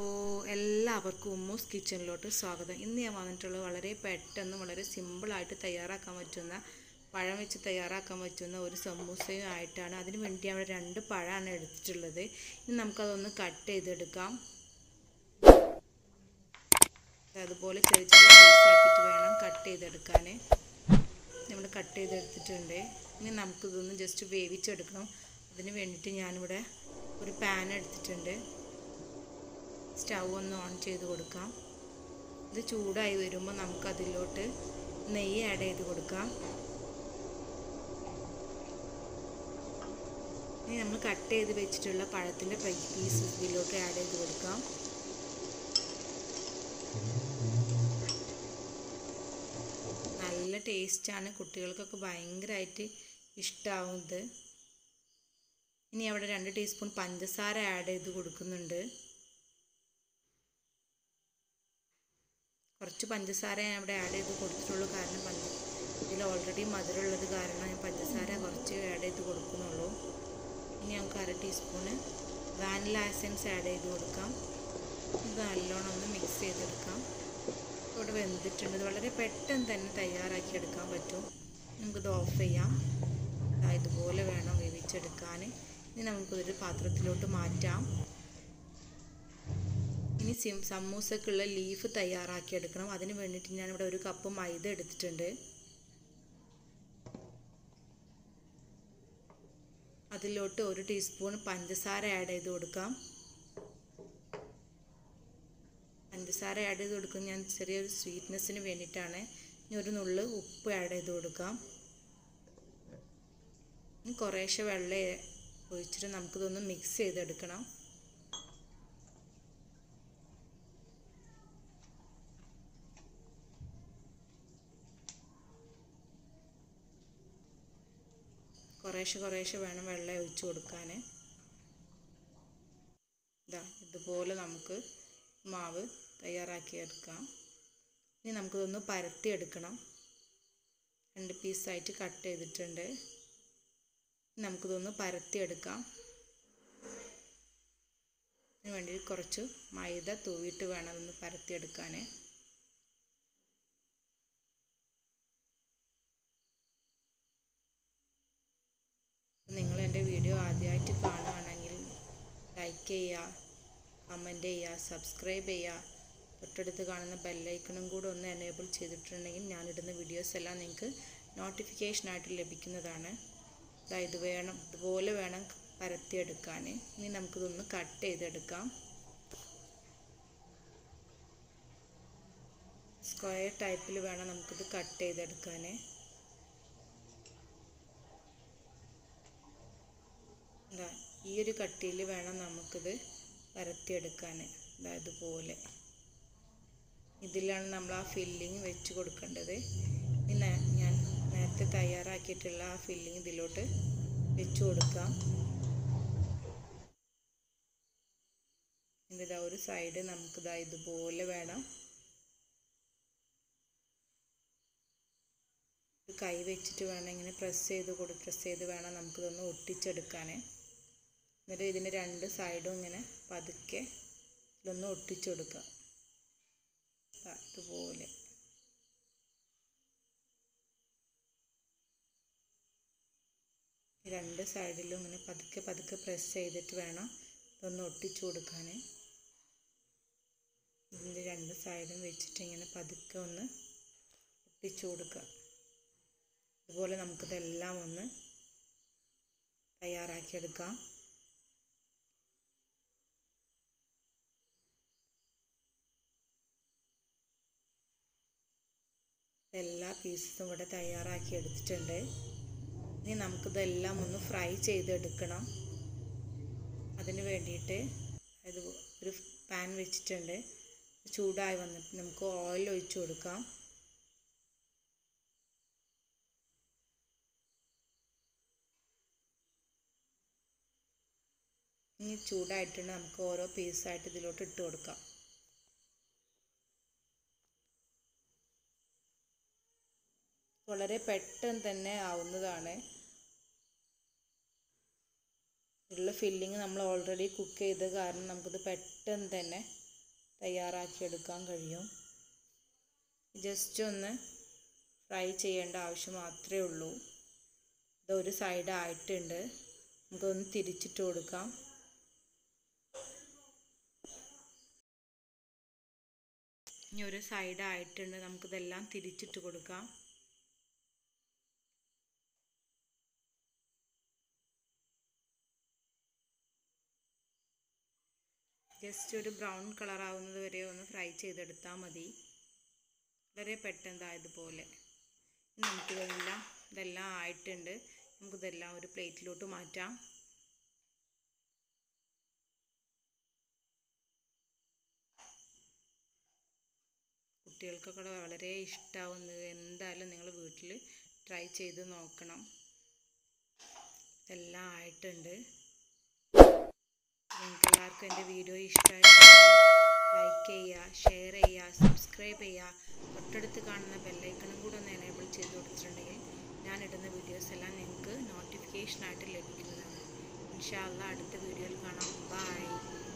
എല്ലാവർക്കും ഉമ്മൂസ് കിച്ചണിലോട്ട് സ്വാഗതം ഇന്ന് ഞാൻ വന്നിട്ടുള്ളത് വളരെ പെട്ടെന്ന് വളരെ സിമ്പിളായിട്ട് തയ്യാറാക്കാൻ പറ്റുന്ന പഴം വെച്ച് തയ്യാറാക്കാൻ പറ്റുന്ന ഒരു സമൂസയും ആയിട്ടാണ് അതിന് വേണ്ടി അവിടെ രണ്ട് പഴമാണ് എടുത്തിട്ടുള്ളത് ഇനി നമുക്കതൊന്ന് കട്ട് ചെയ്തെടുക്കാം അതുപോലെ ചെറിയ ചെറിയ പീസാക്കിയിട്ട് വേണം കട്ട് ചെയ്തെടുക്കാൻ നമ്മൾ കട്ട് ചെയ്തെടുത്തിട്ടുണ്ട് ഇനി നമുക്കിതൊന്ന് ജസ്റ്റ് വേവിച്ചെടുക്കണം അതിന് വേണ്ടിയിട്ട് ഞാനിവിടെ ഒരു പാൻ എടുത്തിട്ടുണ്ട് സ്റ്റൗ ഒന്ന് ഓൺ ചെയ്ത് കൊടുക്കാം ഇത് ചൂടായി വരുമ്പോൾ നമുക്കതിലോട്ട് നെയ്യ് ആഡ് ചെയ്ത് കൊടുക്കാം ഇനി നമ്മൾ കട്ട് ചെയ്ത് വെച്ചിട്ടുള്ള പഴത്തിൻ്റെ പീസ് ഇതിലോട്ട് ആഡ് ചെയ്ത് കൊടുക്കാം നല്ല ടേസ്റ്റാണ് കുട്ടികൾക്കൊക്കെ ഭയങ്കരമായിട്ട് ഇഷ്ടമാവുന്നത് ഇനി അവിടെ രണ്ട് ടീസ്പൂൺ പഞ്ചസാര ആഡ് ചെയ്ത് കൊടുക്കുന്നുണ്ട് കുറച്ച് പഞ്ചസാര ഞാൻ അവിടെ ആഡ് ചെയ്ത് കൊടുത്തിട്ടുള്ളൂ കാരണം പഞ്ച ഇതിൽ ഓൾറെഡി മധുരമുള്ളത് കാരണം ഞാൻ പഞ്ചസാര കുറച്ച് ആഡ് ചെയ്ത് കൊടുക്കുന്നുള്ളൂ ഇനി നമുക്ക് അര ടീസ്പൂണ് വാനില എസൻസ് ആഡ് ചെയ്ത് കൊടുക്കാം ഇത് നല്ലോണം ഒന്ന് മിക്സ് ചെയ്തെടുക്കാം ഇവിടെ വെന്തിട്ടുണ്ട് ഇത് വളരെ പെട്ടെന്ന് തന്നെ തയ്യാറാക്കി എടുക്കാൻ പറ്റും നമുക്കിത് ഓഫ് ചെയ്യാം ഇതുപോലെ വേണം വേവിച്ചെടുക്കാൻ ഇനി നമുക്കിതൊരു പാത്രത്തിലോട്ട് മാറ്റാം ഇനി സിം സമൂസക്കുള്ള ലീഫ് തയ്യാറാക്കി എടുക്കണം അതിന് വേണ്ടിയിട്ട് ഞാനിവിടെ ഒരു കപ്പ് മൈദ എടുത്തിട്ടുണ്ട് അതിലോട്ട് ഒരു ടീസ്പൂൺ പഞ്ചസാര ആഡ് ചെയ്ത് കൊടുക്കാം പഞ്ചസാര ആഡ് ചെയ്ത് കൊടുക്കുന്നത് ഞാൻ ചെറിയൊരു സ്വീറ്റ്നെസ്സിന് വേണ്ടിയിട്ടാണ് ഇനി ഒരു നുള്ള് ഉപ്പ് ആഡ് ചെയ്ത് കൊടുക്കാം ഇനി കുറേശ്ശെ വെള്ളം ഒഴിച്ചിട്ട് നമുക്കിതൊന്ന് മിക്സ് ചെയ്തെടുക്കണം കുറേശ്ശെ കുറേശ്ശെ വേണം വെള്ളം ഒഴിച്ച് കൊടുക്കാൻ ഇതാ ഇതുപോലെ നമുക്ക് മാവ് തയ്യാറാക്കി എടുക്കാം ഇനി നമുക്കിതൊന്ന് പരത്തി എടുക്കണം രണ്ട് പീസായിട്ട് കട്ട് ചെയ്തിട്ടുണ്ട് നമുക്കിതൊന്ന് പരത്തി എടുക്കാം അതിന് വേണ്ടി കുറച്ച് മൈദ തൂവിയിട്ട് വേണം അതൊന്ന് പരത്തിയെടുക്കാൻ നിങ്ങൾ എൻ്റെ വീഡിയോ ആദ്യമായിട്ട് കാണുകയാണെങ്കിൽ ലൈക്ക് ചെയ്യുക കമൻറ്റ് ചെയ്യുക സബ്സ്ക്രൈബ് ചെയ്യുക തൊട്ടടുത്ത് കാണുന്ന ബെല്ലൈക്കണും കൂടെ ഒന്ന് എനേബിൾ ചെയ്തിട്ടുണ്ടെങ്കിൽ ഞാനിടുന്ന വീഡിയോസ് എല്ലാം നിങ്ങൾക്ക് നോട്ടിഫിക്കേഷനായിട്ട് ലഭിക്കുന്നതാണ് ഇത് വേണം ഇതുപോലെ വേണം പരത്തിയെടുക്കാൻ ഇനി നമുക്കിതൊന്ന് കട്ട് ചെയ്തെടുക്കാം സ്ക്വയർ ടൈപ്പിൽ വേണം നമുക്കിത് കട്ട് ചെയ്തെടുക്കാൻ ഇതാ ഈ ഒരു കട്ടിയിൽ വേണം നമുക്കിത് പരത്തിയെടുക്കാൻ ഇതാ ഇതുപോലെ ഇതിലാണ് നമ്മൾ ആ ഫില്ലിങ് വെച്ച് കൊടുക്കേണ്ടത് ഇനി ഞാൻ നേരത്തെ തയ്യാറാക്കിയിട്ടുള്ള ആ ഫില്ലിങ് ഇതിലോട്ട് വെച്ച് കൊടുക്കാം ഇതാ ഒരു സൈഡ് നമുക്കിതാ ഇതുപോലെ വേണം കൈ വെച്ചിട്ട് വേണം ഇങ്ങനെ പ്രസ് ചെയ്ത് കൊടു പ്രസ് ചെയ്ത് വേണം നമുക്കിതൊന്ന് ഒട്ടിച്ചെടുക്കാൻ എന്നിട്ട് ഇതിൻ്റെ രണ്ട് സൈഡും ഇങ്ങനെ പതുക്കെ ഇതൊന്ന് ഒട്ടിച്ചെടുക്കാം ഇതുപോലെ രണ്ട് സൈഡിലും ഇങ്ങനെ പതുക്കെ പതുക്കെ പ്രസ് ചെയ്തിട്ട് വേണം ഇതൊന്ന് ഒട്ടിച്ചു കൊടുക്കാൻ ഇതിൻ്റെ രണ്ട് സൈഡും വെച്ചിട്ട് ഇങ്ങനെ പതുക്കെ ഒന്ന് ഒട്ടിച്ചു കൊടുക്കുക അതുപോലെ നമുക്കിതെല്ലാം ഒന്ന് തയ്യാറാക്കിയെടുക്കാം എല്ലാ പീസസും ഇവിടെ തയ്യാറാക്കി എടുത്തിട്ടുണ്ട് ഇനി നമുക്കിതെല്ലാം ഒന്ന് ഫ്രൈ ചെയ്തെടുക്കണം അതിന് വേണ്ടിയിട്ട് അത് ഒരു പാൻ വെച്ചിട്ടുണ്ട് ചൂടായി വന്നിട്ട് നമുക്ക് ഓയിൽ ഒഴിച്ചു കൊടുക്കാം ഇനി ചൂടായിട്ടുണ്ട് നമുക്ക് ഓരോ പീസായിട്ട് ഇതിലോട്ട് ഇട്ട് കൊടുക്കാം വളരെ പെട്ടെന്ന് തന്നെ ആവുന്നതാണ് ഉള്ള ഫില്ലിങ് നമ്മൾ ഓൾറെഡി കുക്ക് ചെയ്ത കാരണം നമുക്കിത് പെട്ടെന്ന് തന്നെ തയ്യാറാക്കിയെടുക്കാൻ കഴിയും ജസ്റ്റ് ഒന്ന് ഫ്രൈ ചെയ്യേണ്ട ആവശ്യം മാത്രമേ ഉള്ളൂ ഇതൊരു സൈഡ് ആയിട്ടുണ്ട് നമുക്കൊന്ന് തിരിച്ചിട്ട് കൊടുക്കാം ഇനി ഒരു സൈഡ് ആയിട്ടുണ്ട് നമുക്കിതെല്ലാം തിരിച്ചിട്ട് കൊടുക്കാം ജസ്റ്റ് ഒരു ബ്രൗൺ കളർ ആവുന്നത് വരെ ഒന്ന് ഫ്രൈ ചെയ്തെടുത്താൽ മതി വളരെ പെട്ടെന്നായതുപോലെ നമുക്കിതെല്ലാം ഇതെല്ലാം ആയിട്ടുണ്ട് നമുക്കിതെല്ലാം ഒരു പ്ലേറ്റിലോട്ട് മാറ്റാം കുട്ടികൾക്കൊക്കെ വളരെ ഇഷ്ടമാവുന്നത് എന്തായാലും നിങ്ങൾ വീട്ടിൽ ട്രൈ ചെയ്ത് നോക്കണം ഇതെല്ലാം ആയിട്ടുണ്ട് നിങ്ങൾക്ക് എല്ലാവർക്കും എൻ്റെ വീഡിയോ ഇഷ്ടമായിട്ടുണ്ടെങ്കിൽ ലൈക്ക് ചെയ്യുക ഷെയർ ചെയ്യുക സബ്സ്ക്രൈബ് ചെയ്യുക തൊട്ടടുത്ത് കാണുന്ന ബെല്ലൈക്കണും കൂടെ ഒന്ന് എനേബിൾ ചെയ്ത് കൊടുത്തിട്ടുണ്ടെങ്കിൽ ഞാൻ ഇടുന്ന വീഡിയോസ് എല്ലാം നിങ്ങൾക്ക് നോട്ടിഫിക്കേഷനായിട്ട് ലഭിക്കുന്നതാണ് ഇൻഷാല്ല അടുത്ത വീഡിയോയിൽ കാണാം ബൈ